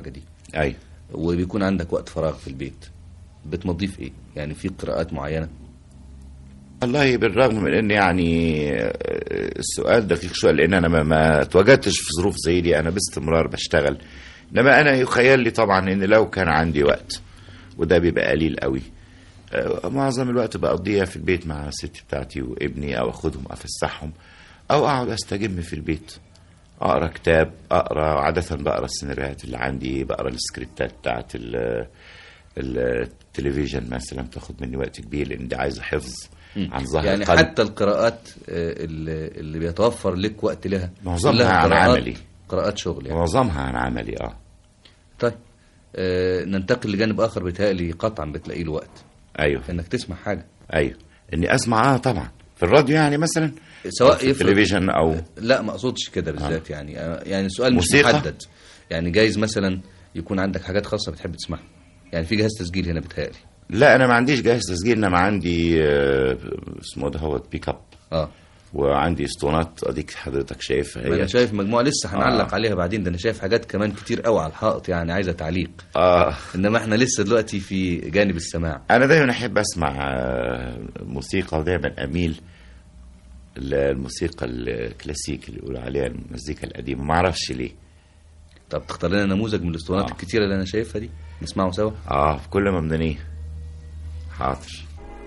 اي وبيكون عندك وقت فراغ في البيت بتمضيه في ايه يعني في قراءات معينه والله بالرغم من ان يعني السؤال دقيق شويه لان انا ما, ما اتواجدتش في ظروف زي دي انا باستمرار بشتغل انما انا يخيل لي طبعا ان لو كان عندي وقت وده بيبقى قليل قوي آه، معظم الوقت بقضيها في البيت مع الست بتاعتي وابني او اخدهم افسحهم او اقعد استجم في البيت اقرا كتاب اقرا عاده بقرا السيناريوهات اللي عندي بقرا السكريبتات بتاعت ال- التلفزيون مثلا تاخد مني وقت كبير لان دي عايزه حفظ عن ظهر يعني القلب. حتى القراءات آه، اللي اللي بيتوفر لك وقت لها معظمها كلها عن قراءات- عملي. قراءات شغل يعني معظمها عن عملي اه طيب آه ننتقل لجانب اخر بيتهيألي قطعا بتلاقي له وقت ايوه انك تسمع حاجه ايوه اني اسمع اه طبعا في الراديو يعني مثلا سواء أو في يفرق- التلفزيون او لا ما اقصدش كده بالذات يعني آه، يعني السؤال مش موسيقى؟ محدد يعني جايز مثلا يكون عندك حاجات خاصه بتحب تسمعها يعني في جهاز تسجيل هنا بيتهيألي لا انا ما عنديش جهاز تسجيل انما عندي آه، اسمه ده هو بيك اب اه وعندي اسطوانات اديك حضرتك شايفها ما انا هي شايف مجموعه لسه هنعلق آه. عليها بعدين ده انا شايف حاجات كمان كتير قوي على الحائط يعني عايزه تعليق اه انما احنا لسه دلوقتي في جانب السماع انا دايما احب اسمع آه، موسيقى ودايما اميل للموسيقى الكلاسيك اللي يقولوا عليها المزيكا القديمه ما اعرفش ليه طب تختار لنا نموذج من الاسطوانات الكتيره اللي انا شايفها دي نسمعه سوا اه في كل ممدنيه حاضر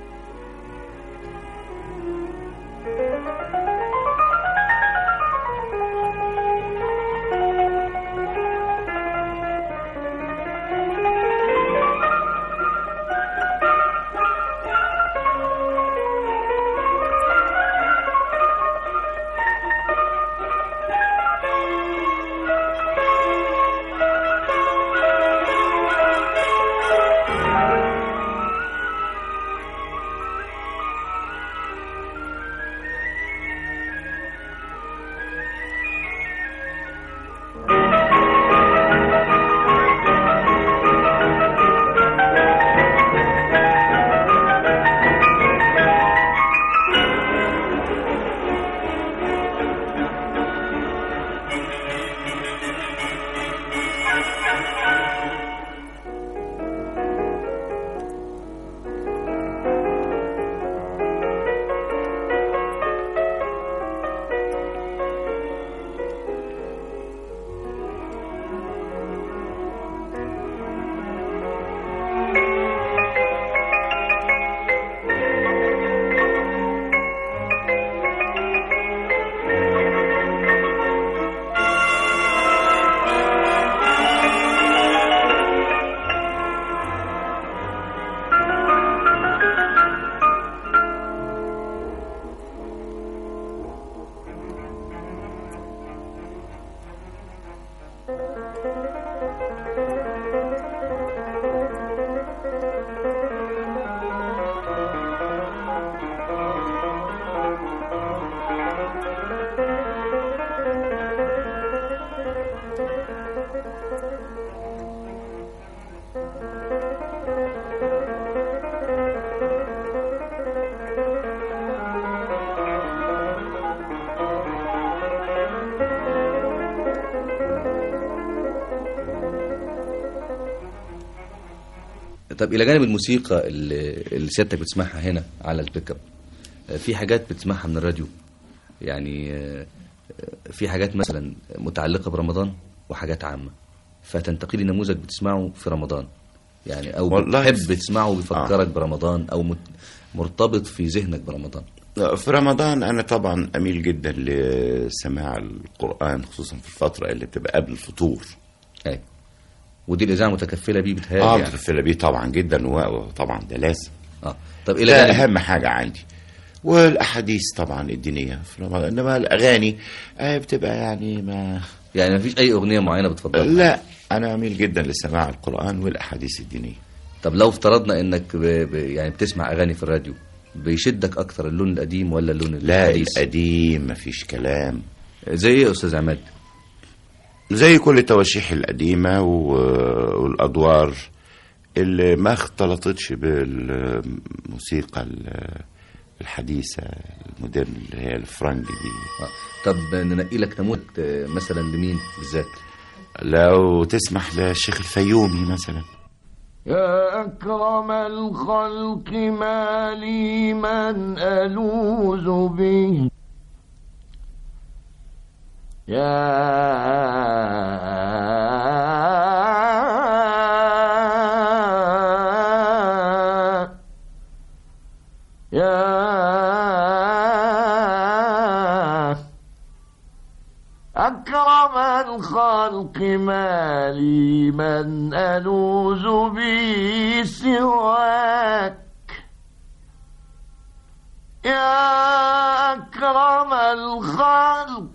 طب الى جانب الموسيقى اللي, اللي سيادتك بتسمعها هنا على البيك اب آه، في حاجات بتسمعها من الراديو يعني آه، آه، في حاجات مثلا متعلقه برمضان وحاجات عامه فتنتقلي نموذج بتسمعه في رمضان يعني او والله بتحب تسمعه بيفكرك برمضان او مت- مرتبط في ذهنك برمضان في رمضان أنا طبعا أميل جدا لسماع القرآن خصوصا في الفترة اللي بتبقى قبل الفطور أي ودي الإذاعة متكفلة بيه بتهيألي اه يعني. متكفلة بيه طبعا جدا و- وطبعا ده لازم اه طب إلى ده جانب أهم حاجة عندي والأحاديث طبعا الدينية في رمضان إنما الأغاني آه بتبقى يعني ما يعني مفيش أي أغنية معينة بتفضلها لا أنا أميل جدا لسماع القرآن والأحاديث الدينية طب لو افترضنا إنك ب... ب... يعني بتسمع أغاني في الراديو بيشدك أكتر اللون القديم ولا اللون لا الحديث؟ القديم مفيش كلام زي إيه يا أستاذ عماد؟ زي كل التواشيح القديمة و- والأدوار اللي ما اختلطتش بالموسيقى ال- الحديثة المودرن اللي هي الفرنج دي طب ننقي لك نموذج آه، مثلا لمين بالذات؟ لو تسمح للشيخ الفيومي مثلا يا أكرم الخلق ما لي من ألوذ به يا يا أكرم الخلق ما لي من ألوذ به سواك يا أكرم الخلق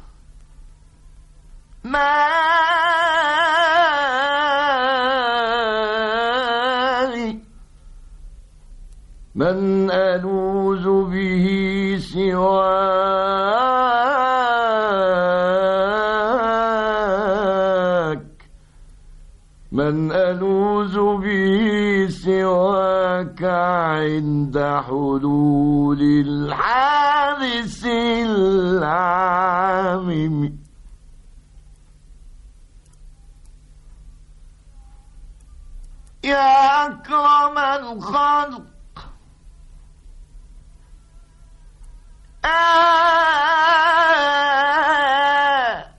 ما لي من ألوذ به سواك من ألوذ به سواك عند حلول الحادث العامم يا أكرم الخلق آه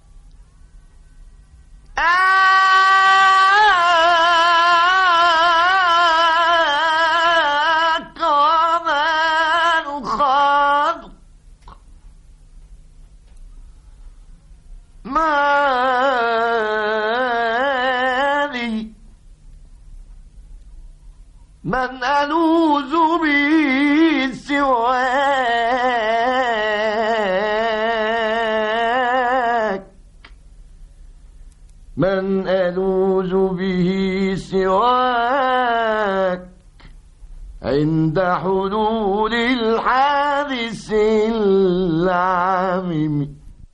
أكرم الخلق ما لي من ألوذ به سواك من ألوذ به سواك عند حلول الحادث العامم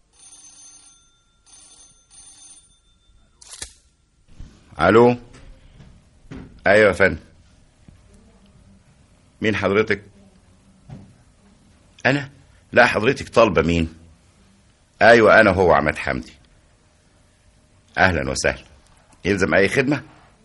الو ايوه يا فندم مين حضرتك انا لا حضرتك طالبه مين ايوه انا هو عماد حمدي اهلا وسهلا يلزم اي خدمه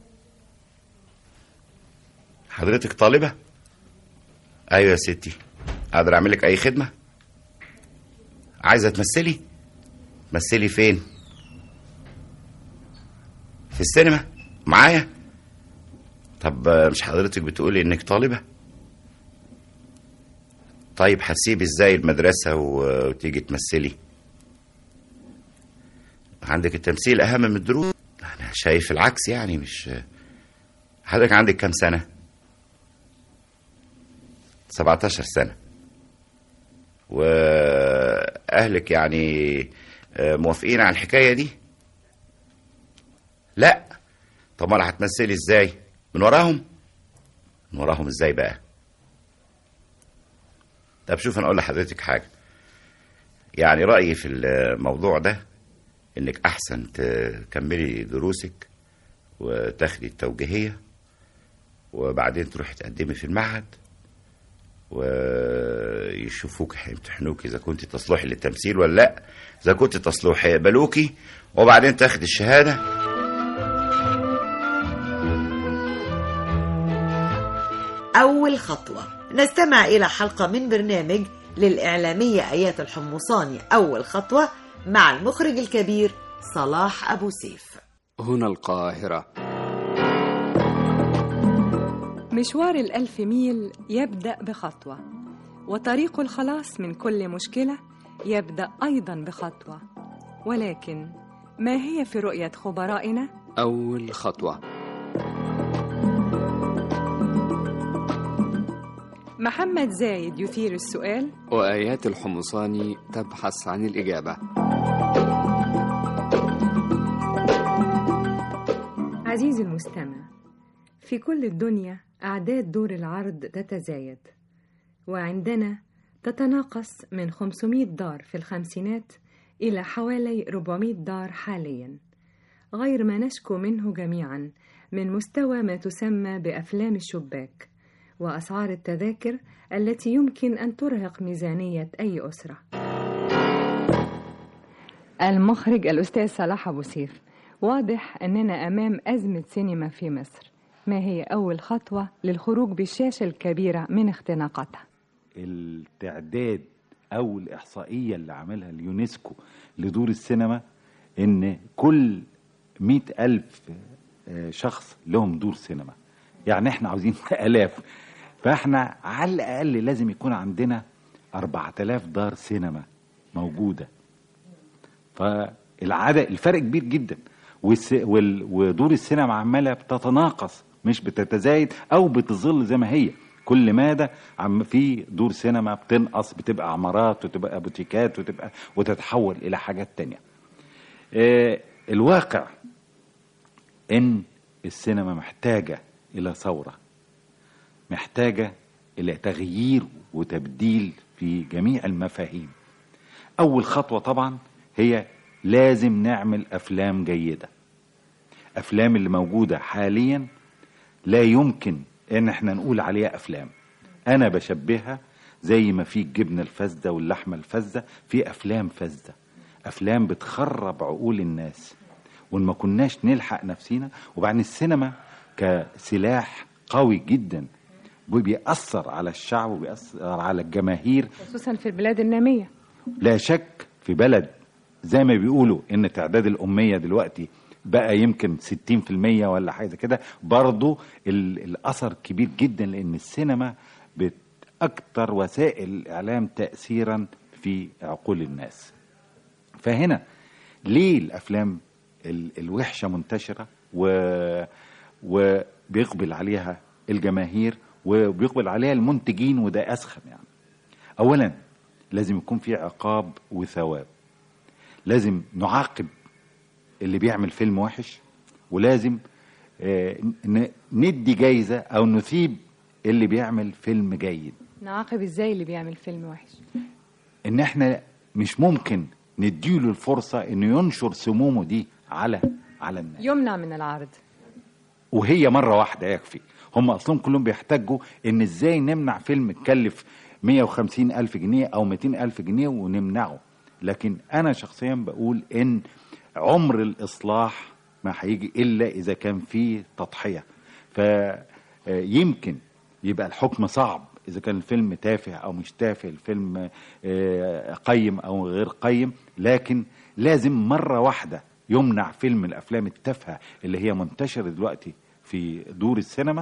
حضرتك طالبه ايوه يا ستي اقدر اعمل لك اي خدمه عايزه تمثلي تمثلي فين في السينما معايا طب آه، مش حضرتك بتقولي انك طالبة طيب هتسيبي ازاي المدرسة و- وتيجي تمثلي عندك التمثيل اهم من الدروس انا شايف العكس يعني مش حضرتك عندك كام سنة 17 سنة واهلك يعني آه، موافقين على الحكاية دي لا طب ما هتمثلي ازاي من وراهم من وراهم ازاي بقى طب شوف انا اقول لحضرتك حاجه يعني رايي في الموضوع ده انك احسن تكملي دروسك وتاخدي التوجيهيه وبعدين تروحي تقدمي في المعهد ويشوفوك هيمتحنوك اذا كنت تصلحي للتمثيل ولا لا اذا كنت تصلحي هيقبلوكي وبعدين تاخدي الشهاده أول خطوة نستمع إلى حلقة من برنامج للإعلامية آيات الحمصاني أول خطوة مع المخرج الكبير صلاح أبو سيف هنا القاهرة مشوار الألف ميل يبدأ بخطوة وطريق الخلاص من كل مشكلة يبدأ أيضا بخطوة ولكن ما هي في رؤية خبرائنا؟ أول خطوة محمد زايد يثير السؤال وآيات الحمصاني تبحث عن الإجابة عزيزي المستمع في كل الدنيا أعداد دور العرض تتزايد وعندنا تتناقص من 500 دار في الخمسينات إلى حوالي 400 دار حاليا غير ما نشكو منه جميعا من مستوى ما تسمى بأفلام الشباك وأسعار التذاكر التي يمكن أن ترهق ميزانية أي أسرة المخرج الأستاذ صلاح أبو سيف واضح أننا أمام أزمة سينما في مصر ما هي أول خطوة للخروج بالشاشة الكبيرة من اختناقاتها التعداد او الاحصائيه اللي عاملها اليونسكو لدور السينما ان كل مئة ألف آه، شخص لهم دور سينما يعني احنا عاوزين آلاف فاحنا على الأقل لازم يكون عندنا أربعة آلاف دار سينما موجودة فالعدد الفرق كبير جدا والس... وال... ودور السينما عمالة بتتناقص مش بتتزايد أو بتظل زي ما هي كل مادة عم في دور سينما بتنقص بتبقى عمارات وتبقى بوتيكات وتبقى وتتحول إلى حاجات تانية آه، الواقع ان السينما محتاجه الى ثوره محتاجه الى تغيير وتبديل في جميع المفاهيم اول خطوه طبعا هي لازم نعمل افلام جيده افلام اللي موجوده حاليا لا يمكن ان احنا نقول عليها افلام انا بشبهها زي ما في الجبنه الفاسده واللحمه الفاسده في افلام فاسده افلام بتخرب عقول الناس وان ما كناش نلحق نفسينا وبعدين السينما كسلاح قوي جدا بيأثر على الشعب وبيأثر على الجماهير خصوصا في البلاد النامية لا شك في بلد زي ما بيقولوا ان تعداد الأمية دلوقتي بقى يمكن 60% ولا حاجة زي كده برضو ال- الأثر كبير جدا لأن السينما بت- أكتر وسائل الإعلام تأثيرا في عقول الناس فهنا ليه الافلام ال- الوحشه منتشره و... وبيقبل عليها الجماهير وبيقبل عليها المنتجين وده اسخن يعني اولا لازم يكون في عقاب وثواب لازم نعاقب اللي بيعمل فيلم وحش ولازم آه، ن- ندي جايزه او نثيب اللي بيعمل فيلم جيد نعاقب ازاي اللي بيعمل فيلم وحش ان احنا مش ممكن نديله الفرصه انه ينشر سمومه دي على على الناس يمنع من العرض وهي مره واحده يكفي هم اصلا كلهم بيحتاجوا ان ازاي نمنع فيلم اتكلف 150 الف جنيه او 200 الف جنيه ونمنعه لكن انا شخصيا بقول ان عمر الاصلاح ما هيجي الا اذا كان فيه تضحيه فيمكن يبقى الحكم صعب اذا كان الفيلم تافه او مش تافه الفيلم آه، قيم او غير قيم لكن لازم مره واحده يمنع فيلم الافلام التافهه اللي هي منتشره دلوقتي في دور السينما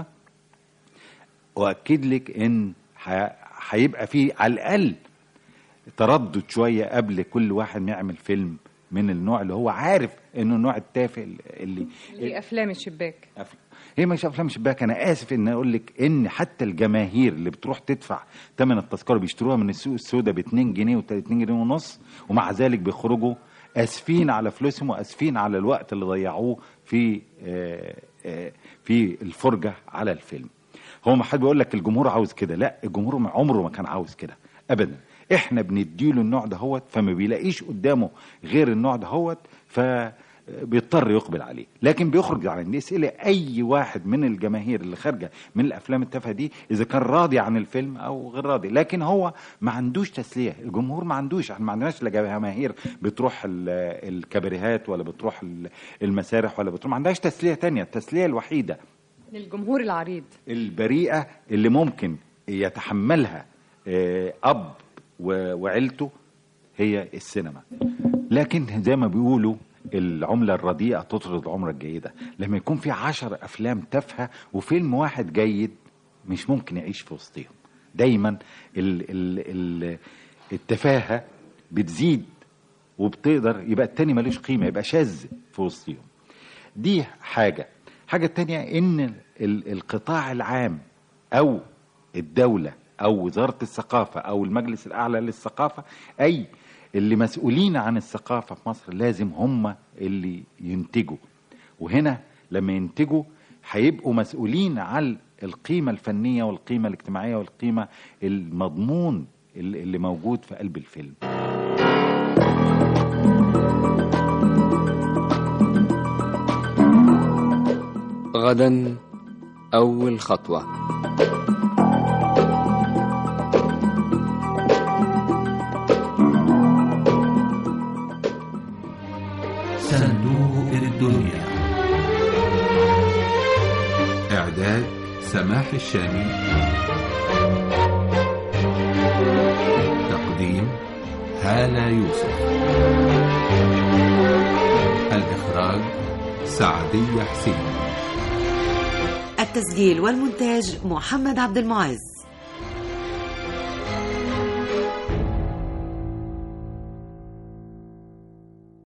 واكد لك ان ح- هيبقى في على الاقل تردد شويه قبل كل واحد ما يعمل فيلم من النوع اللي هو عارف انه النوع التافه اللي دي افلام الشباك هي مش افلام شباك انا اسف ان اقول لك ان حتى الجماهير اللي بتروح تدفع ثمن التذكره بيشتروها من السوق السوداء ب 2 جنيه و 2 جنيه ونص ومع ذلك بيخرجوا اسفين على فلوسهم واسفين على الوقت اللي ضيعوه في آه، آه، في الفرجه على الفيلم هو ما حد بيقول لك الجمهور عاوز كده لا الجمهور عمره ما كان عاوز كده ابدا احنا بنديله النوع دهوت فما بيلاقيش قدامه غير النوع دهوت ف بيضطر يقبل عليه لكن بيخرج عن نسأل اي واحد من الجماهير اللي خارجه من الافلام التافهه دي اذا كان راضي عن الفيلم او غير راضي لكن هو ما عندوش تسليه الجمهور ما عندوش احنا ما عندناش لا جماهير بتروح ال- الكباريهات ولا بتروح ال- المسارح ولا بتروح ما عندهاش تسليه تانية التسليه الوحيده للجمهور العريض البريئة اللي ممكن يتحملها آه، أب و- وعيلته هي السينما لكن زي ما بيقولوا العملة الرديئة تطرد العملة الجيدة لما يكون في عشر أفلام تافهة وفيلم واحد جيد مش ممكن يعيش في وسطهم دايما ال ال ال التفاهة بتزيد وبتقدر يبقى التاني ملوش قيمة يبقى شاذ في وسطهم دي حاجة حاجة تانية ان ال- القطاع العام او الدولة او وزارة الثقافة او المجلس الاعلى للثقافة اي اللي مسؤولين عن الثقافة في مصر لازم هم اللي ينتجوا وهنا لما ينتجوا هيبقوا مسؤولين عن القيمة الفنية والقيمة الاجتماعية والقيمة المضمون اللي اللي موجود في قلب الفيلم غدا أول خطوة صندوق بنوئر الدنيا إعداد سماح الشامي تقديم هالة يوسف الإخراج سعدية حسين التسجيل والمونتاج محمد عبد المعز